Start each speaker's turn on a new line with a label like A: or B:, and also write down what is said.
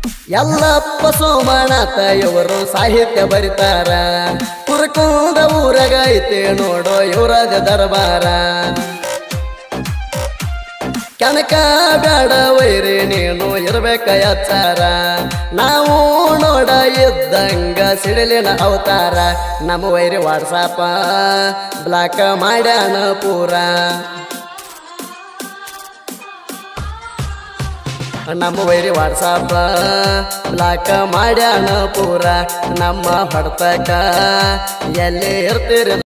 A: ಎಲ್ಲಪ್ಪ ಸೋಮನಾಥ ಇವರು ಸಾಹಿತ್ಯ ಬರಿತಾರ ಕುರ್ಕೊಂಡ ಊರಾಗ ಐತೆ ನೋಡೋ ಇವರದ ದರ್ಬಾರ ಕನಕ ಬೇಡ ವೈರಿ ನೀನು ಇರ್ಬೇಕ ಎಚ್ಚಾರ ನಾವು ನೋಡ ಇದ್ದಂಗ ಸಿಡಿಲಿನ ಅವತಾರ ನಮ್ಮ ವೈರಿ ವಾಟ್ಸಾಪ ಬ್ಲಾಕ್ ಮಾಡ್ಯಾನ ಪೂರ ನಮ್ಮ ವೈರಿ ವಾಟ್ಸಾಪ ಬ್ಲಾಕ್ ಮಾಡ್ಯಾನ ಪೂರ ನಮ್ಮ ಹೊಡ್ತಕ ಎಲ್ಲಿ ಇರ್ತೀರಿ